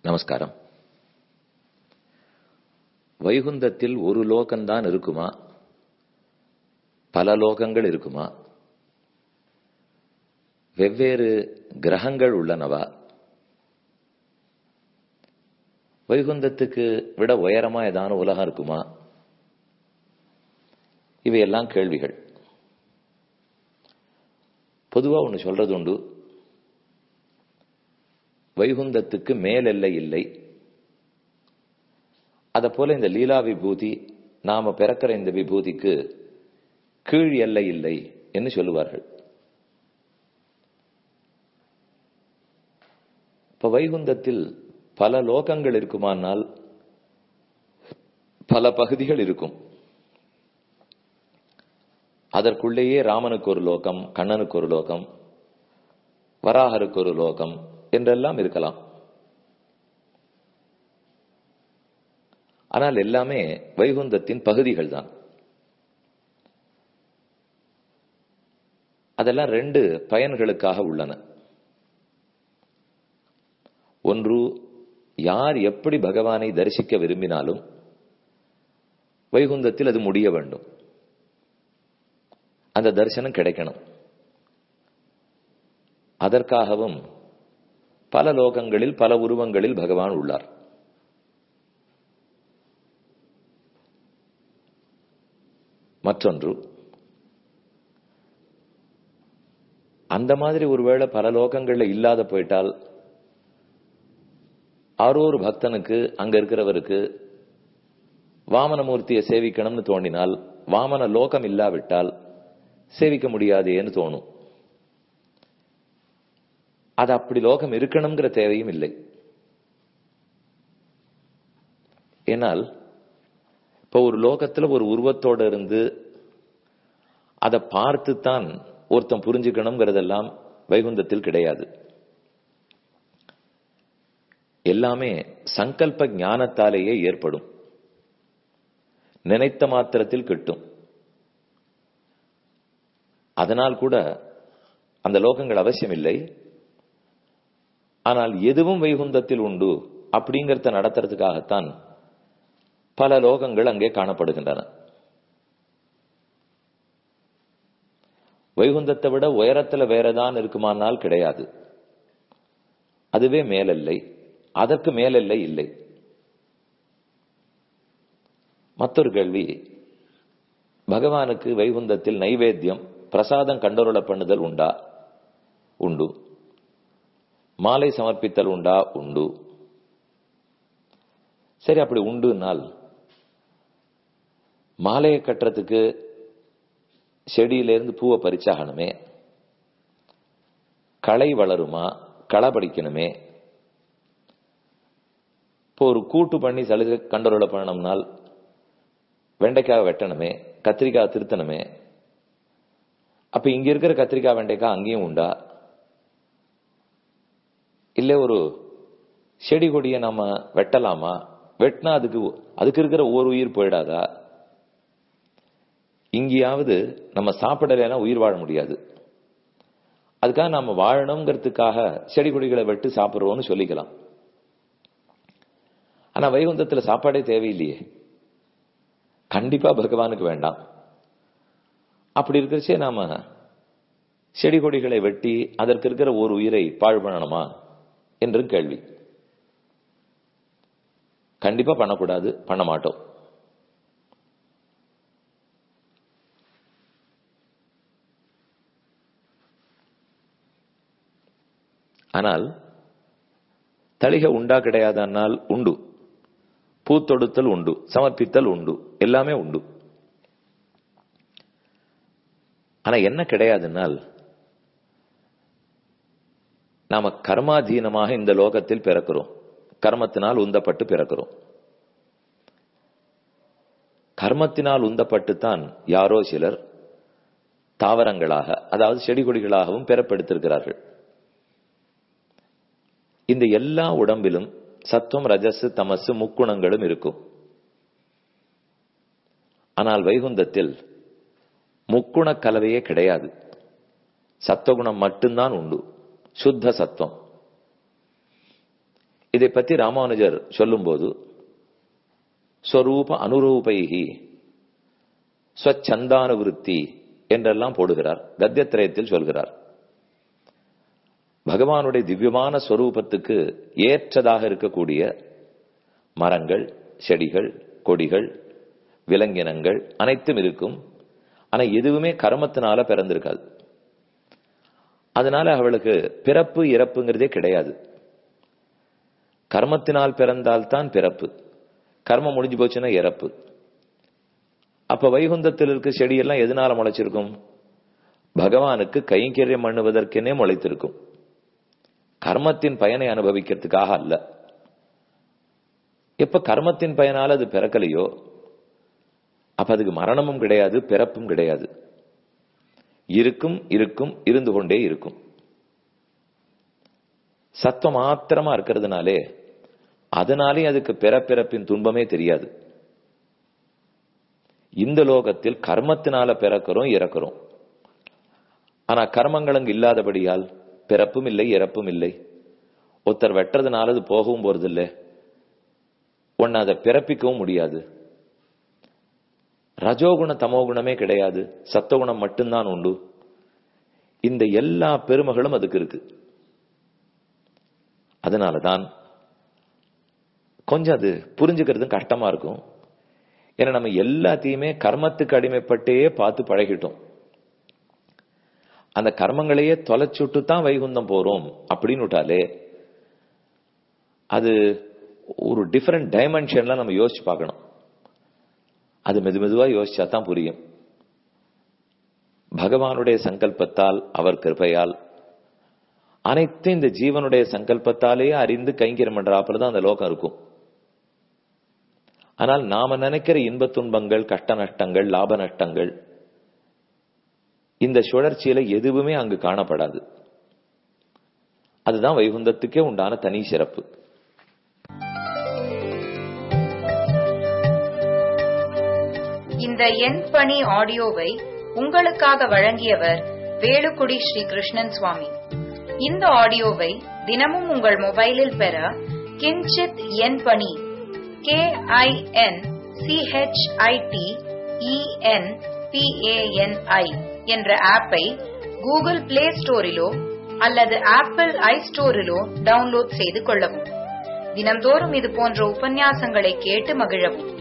நமஸ்காரம் வைகுந்தத்தில் ஒரு லோகம்தான் இருக்குமா பல லோகங்கள் இருக்குமா வெவ்வேறு கிரகங்கள் உள்ளனவா வைகுந்தத்துக்கு விட உயரமா ஏதான உலகம் இருக்குமா இவையெல்லாம் கேள்விகள் பொதுவா ஒன்று சொல்றது உண்டு வைகுந்தத்துக்கு மேலெல்லை இல்லை அத போல இந்த லீலா விபூதி நாம பிறக்கிற இந்த விபூதிக்கு கீழ் எல்லை இல்லை என்று சொல்லுவார்கள் இப்ப வைகுந்தத்தில் பல லோகங்கள் இருக்குமானால் பல பகுதிகள் இருக்கும் அதற்குள்ளேயே ராமனுக்கு ஒரு லோகம் கண்ணனுக்கு ஒரு லோகம் வராகருக்கு ஒரு லோகம் என்றெல்லாம் இருக்கலாம் ஆனால் எல்லாமே வைகுந்தத்தின் பகுதிகள் தான் அதெல்லாம் ரெண்டு பயன்களுக்காக உள்ளன ஒன்று யார் எப்படி பகவானை தரிசிக்க விரும்பினாலும் வைகுந்தத்தில் அது முடிய வேண்டும் அந்த தரிசனம் கிடைக்கணும் அதற்காகவும் பல லோகங்களில் பல உருவங்களில் பகவான் உள்ளார் மற்றொன்று அந்த மாதிரி ஒருவேளை பல லோகங்கள்ல இல்லாத போயிட்டால் ஆரோ ஒரு பக்தனுக்கு அங்க இருக்கிறவருக்கு வாமனமூர்த்தியை சேவிக்கணும்னு தோண்டினால் வாமன லோகம் இல்லாவிட்டால் சேவிக்க முடியாதேன்னு தோணும் அது அப்படி லோகம் இருக்கணுங்கிற தேவையும் இல்லை ஏனால் இப்ப ஒரு லோகத்துல ஒரு உருவத்தோட இருந்து அதை பார்த்து தான் ஒருத்தன் புரிஞ்சுக்கணுங்கிறதெல்லாம் வைகுந்தத்தில் கிடையாது எல்லாமே சங்கல்ப ஞானத்தாலேயே ஏற்படும் நினைத்த மாத்திரத்தில் கிட்டும் அதனால் கூட அந்த லோகங்கள் அவசியம் இல்லை ஆனால் எதுவும் வைகுந்தத்தில் உண்டு அப்படிங்கறத நடத்துறதுக்காகத்தான் பல லோகங்கள் அங்கே காணப்படுகின்றன வைகுந்தத்தை விட உயரத்துல வேறதான் இருக்குமானால் கிடையாது அதுவே மேலெல்லை அதற்கு மேலெல்லை இல்லை மற்றொரு கேள்வி பகவானுக்கு வைகுந்தத்தில் நைவேத்தியம் பிரசாதம் கண்டொருள பண்ணுதல் உண்டா உண்டு மாலை சமர்ப்பித்தல் உண்டா உண்டு சரி அப்படி உண்டுனால் மாலையை கட்டுறதுக்கு செடியிலிருந்து பூவை பறிச்சாகணுமே களை வளருமா களை படிக்கணுமே இப்போ ஒரு கூட்டு பண்ணி சலுகை கண்டொருள பண்ணணும்னால் வெண்டைக்காய் வெட்டணுமே கத்திரிக்காய் திருத்தணுமே அப்ப இங்க இருக்கிற கத்திரிக்காய் வெண்டைக்காய் அங்கேயும் உண்டா இல்ல ஒரு செடி கொடியை நம்ம வெட்டலாமா வெட்டினா அதுக்கு அதுக்கு இருக்கிற ஓர் உயிர் போயிடாதா இங்கேயாவது நம்ம சாப்பிடலாம் உயிர் வாழ முடியாது அதுக்காக நம்ம வாழணுங்கிறதுக்காக செடி கொடிகளை வெட்டு சாப்பிடுறோம்னு சொல்லிக்கலாம் ஆனா வைகுந்தத்துல சாப்பாடே தேவையில்லையே கண்டிப்பா பகவானுக்கு வேண்டாம் அப்படி இருக்கிறச்சே நாம செடி கொடிகளை வெட்டி அதற்கு இருக்கிற ஒரு உயிரை பாழ் பண்ணணுமா என்று கேள்வி கண்டிப்பா பண்ணக்கூடாது பண்ண மாட்டோம் ஆனால் தளிகை உண்டா கிடையாதனால் உண்டு பூத்தொடுத்தல் உண்டு சமர்ப்பித்தல் உண்டு எல்லாமே உண்டு ஆனா என்ன கிடையாதுனால் நாம கர்மாதீனமாக இந்த லோகத்தில் பிறக்கிறோம் கர்மத்தினால் உந்தப்பட்டு பிறக்கிறோம் கர்மத்தினால் உந்தப்பட்டு தான் யாரோ சிலர் தாவரங்களாக அதாவது செடி கொடிகளாகவும் பிறப்பெடுத்திருக்கிறார்கள் இந்த எல்லா உடம்பிலும் சத்துவம் ரஜஸ் தமசு முக்குணங்களும் இருக்கும் ஆனால் வைகுந்தத்தில் முக்குண கலவையே கிடையாது சத்துவகுணம் மட்டும்தான் உண்டு சுத்த சத்துவம் இதை பத்தி ராமானுஜர் சொல்லும்போது ஸ்வரூப அனுரூபைகி ஸ்வச்சந்தானுவிருத்தி என்றெல்லாம் போடுகிறார் கத்தியத்திரயத்தில் சொல்கிறார் பகவானுடைய திவ்யமான ஸ்வரூபத்துக்கு ஏற்றதாக இருக்கக்கூடிய மரங்கள் செடிகள் கொடிகள் விலங்கினங்கள் அனைத்தும் இருக்கும் ஆனா எதுவுமே கர்மத்தினால பிறந்திருக்காது அதனால அவளுக்கு பிறப்பு இறப்புங்கிறதே கிடையாது கர்மத்தினால் பிறந்தால்தான் பிறப்பு கர்மம் முடிஞ்சு போச்சுன்னா இறப்பு அப்ப வைகுந்தத்தில் இருக்க செடியெல்லாம் எதனால முளைச்சிருக்கும் பகவானுக்கு கைங்கரியம் பண்ணுவதற்கெனே முளைத்திருக்கும் கர்மத்தின் பயனை அனுபவிக்கிறதுக்காக அல்ல எப்ப கர்மத்தின் பயனால அது பிறக்கலையோ அப்ப அதுக்கு மரணமும் கிடையாது பிறப்பும் கிடையாது இருக்கும் இருக்கும் இருந்து கொண்டே இருக்கும் சத்தம் மாத்திரமா இருக்கிறதுனாலே அதனாலே அதுக்கு பிறப்பிறப்பின் துன்பமே தெரியாது இந்த லோகத்தில் கர்மத்தினால பிறக்கிறோம் இறக்கிறோம் ஆனா கர்மங்கள் அங்கு இல்லாதபடியால் பிறப்பும் இல்லை இறப்பும் இல்லை ஒருத்தர் வெட்டுறதுனால அது போகவும் போறது இல்லை ஒன்னு அதை பிறப்பிக்கவும் முடியாது ரஜோகுண தமோகுணமே கிடையாது சத்தகுணம் மட்டும்தான் உண்டு இந்த எல்லா பெருமைகளும் அதுக்கு இருக்கு அதனாலதான் கொஞ்சம் அது புரிஞ்சுக்கிறது கஷ்டமா இருக்கும் ஏன்னா நம்ம எல்லாத்தையுமே கர்மத்துக்கு அடிமைப்பட்டே பார்த்து பழகிட்டோம் அந்த கர்மங்களையே தொலைச்சுட்டு தான் வைகுந்தம் போறோம் அப்படின்னு விட்டாலே அது ஒரு டிஃபரெண்ட் டைமென்ஷன்ல நம்ம யோசிச்சு பார்க்கணும் அது மெது மெதுவா யோசிச்சா தான் புரியும் பகவானுடைய சங்கல்பத்தால் அவர் கிருபையால் அனைத்தும் இந்த ஜீவனுடைய சங்கல்பத்தாலேயே அறிந்து கைங்கரம் பண்றாப்புல தான் அந்த லோகம் இருக்கும் ஆனால் நாம நினைக்கிற இன்ப துன்பங்கள் கஷ்ட நஷ்டங்கள் லாப நஷ்டங்கள் இந்த சுழற்சியில எதுவுமே அங்கு காணப்படாது அதுதான் வைகுந்தத்துக்கே உண்டான தனி சிறப்பு இந்த எண் பணி ஆடியோவை உங்களுக்காக வழங்கியவர் வேலுக்குடி ஸ்ரீ கிருஷ்ணன் சுவாமி இந்த ஆடியோவை தினமும் உங்கள் மொபைலில் பெற கிஞ்சித் எண் பணி கே ஐ என் சிஹெச்ஐடி இஎன் பிஏஎன்ஐ என்ற ஆப்பை கூகுள் பிளே ஸ்டோரிலோ அல்லது ஆப்பிள் ஐ ஸ்டோரிலோ டவுன்லோட் செய்து கொள்ளவும் தினம்தோறும் இது போன்ற உபன்யாசங்களை கேட்டு மகிழவும்